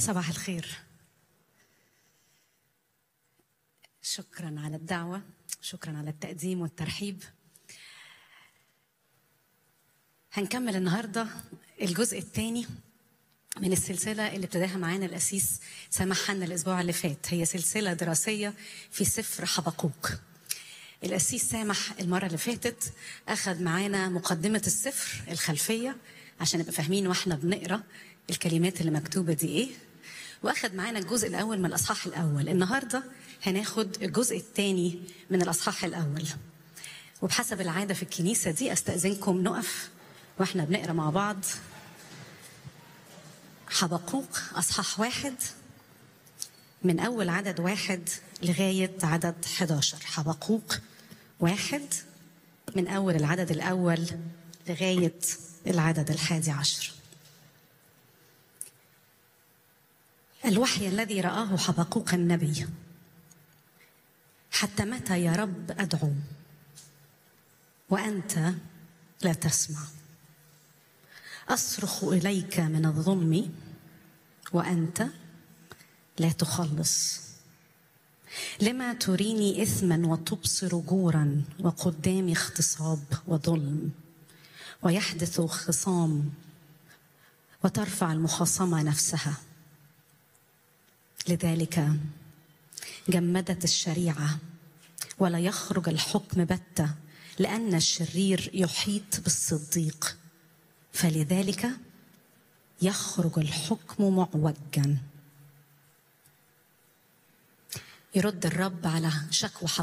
صباح الخير شكرا على الدعوة شكرا على التقديم والترحيب هنكمل النهاردة الجزء الثاني من السلسلة اللي ابتداها معانا الأسيس سامح لنا الأسبوع اللي فات هي سلسلة دراسية في سفر حبقوق الأسيس سامح المرة اللي فاتت أخذ معانا مقدمة السفر الخلفية عشان نبقى فاهمين واحنا بنقرا الكلمات اللي مكتوبة دي إيه واخد معانا الجزء الأول من الأصحاح الأول النهاردة هناخد الجزء الثاني من الأصحاح الأول وبحسب العادة في الكنيسة دي أستأذنكم نقف واحنا بنقرا مع بعض حبقوق أصحاح واحد من أول عدد واحد لغاية عدد 11 حبقوق واحد من أول العدد الأول لغاية العدد الحادي عشر الوحي الذي رآه حبقوق النبي حتى متى يا رب أدعو وأنت لا تسمع أصرخ إليك من الظلم وأنت لا تخلص لما تريني إثما وتبصر جورا وقدامي اغتصاب وظلم ويحدث خصام وترفع المخاصمة نفسها لذلك جمدت الشريعة ولا يخرج الحكم بتة لأن الشرير يحيط بالصديق فلذلك يخرج الحكم معوجا يرد الرب على شكوى